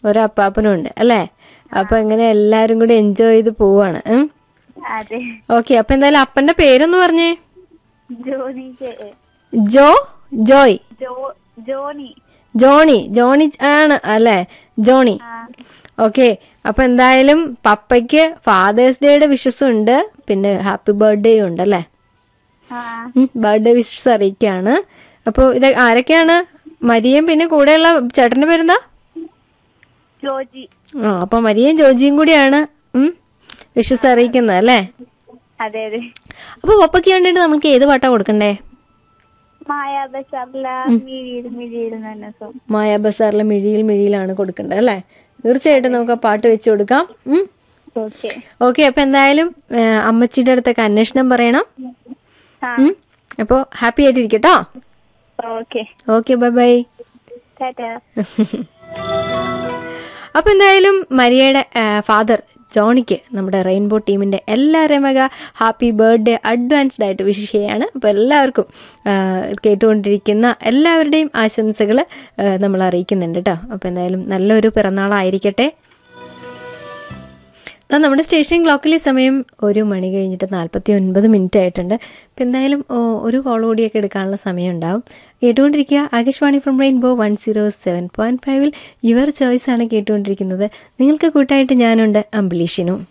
ഒരു അപ്പാപ്പനും ഉണ്ട് അല്ലേ അപ്പൊ ഇങ്ങനെ എല്ലാരും കൂടി എൻജോയ് ചെയ്ത് പോവാണ് ഉം. അതെ ഓക്കെ അപ്പൊ എന്തായാലും അപ്പന്റെ പേരൊന്ന് പറഞ്ഞേ ജോണി ജെ- Jo Joy Jo Johnny Johnny Johnny ആണ് അല്ലേ ജോണി ആ ഓക്കെ അപ്പൊ എന്തായാലും പപ്പയ്ക്ക് ഫാദേഴ്സ് ഡേയുടെ വിഷസും ഉണ്ട് പിന്നെ ഹാപ്പി ബർത്ത്ഡേയും ഉണ്ട് അല്ലേ ആ ബർത്ത്ഡേ വിഷസ് അറിയിക്കാണ് അപ്പോൾ ഇത് ആരൊക്കെയാണ് മരിയയും പിന്നെ കൂടെയുള്ള ചേട്ടന്റെ പേരെന്താ ജോജി ആ അപ്പൊ മരിയയും ജോജിയും കൂടിയാണ് വിഷസ് അറിയിക്കുന്നത് അല്ലേ അതെ അതെ അപ്പൊ പപ്പയ്ക്ക് വേണ്ടിയിട്ട് നമുക്ക് ഏത് പാട്ടാ കൊടുക്കണ്ടേ മായാ ബസാറില മിഴിയിൽ മിഴിയിൽ തന്നെ സോങ് മായ ബസാറിലെ മിഴിയിൽ മിഴിയിലാണ് കൊടുക്കേണ്ടത് അല്ലേ തീർച്ചയായിട്ടും നമുക്ക് ആ പാട്ട് വെച്ച് കൊടുക്കാം ഉം. ഓക്കെ ഓക്കെ അപ്പൊ എന്തായാലും ആ, അമ്മച്ചിയുടെ അടുത്തൊക്കെ അന്വേഷണം പറയണം ആ ഉം. അപ്പൊ ഹാപ്പി ആയിട്ടിരിക്കട്ടോ okay okay bye bye tata അപ്പൊ എന്തായാലും മരിയയുടെ ഫാദർ ജോണിക്ക് നമ്മുടെ റെയിൻബോ ടീമിന്റെ എല്ലാവരെയും വക ഹാപ്പി ബർത്ത്ഡേ അഡ്വാൻസ്ഡ് ആയിട്ട് വിഷ് ചെയ്യാണ് അപ്പോൾ എല്ലാവർക്കും ആ, കേട്ടുകൊണ്ടിരിക്കുന്ന എല്ലാവരുടെയും ആശംസകൾ നമ്മൾ അറിയിക്കുന്നുണ്ട് കേട്ടോ അപ്പോൾ എന്തായാലും നല്ലൊരു പിറന്നാളായിരിക്കട്ടെ ദാ നമ്മുടെ സ്റ്റേഷൻ ക്ലോക്കിലെ സമയം ഒരു മണി കഴിഞ്ഞിട്ട് നാൽപ്പത്തി ഒൻപത് മിനിറ്റ് ആയിട്ടുണ്ട് അപ്പം എന്തായാലും ഓ, ഒരു കോൾ കൂടിയൊക്കെ എടുക്കാനുള്ള സമയം ഉണ്ടാവും കേട്ടുകൊണ്ടിരിക്കുക Akashvani from rainbow one zero seven point ഫൈവിൽ യുവർ ചോയ്സ് ആണ് കേട്ടുകൊണ്ടിരിക്കുന്നത് നിങ്ങൾക്ക് കൂട്ടായിട്ട് ഞാനുണ്ട് അംബലീഷിനും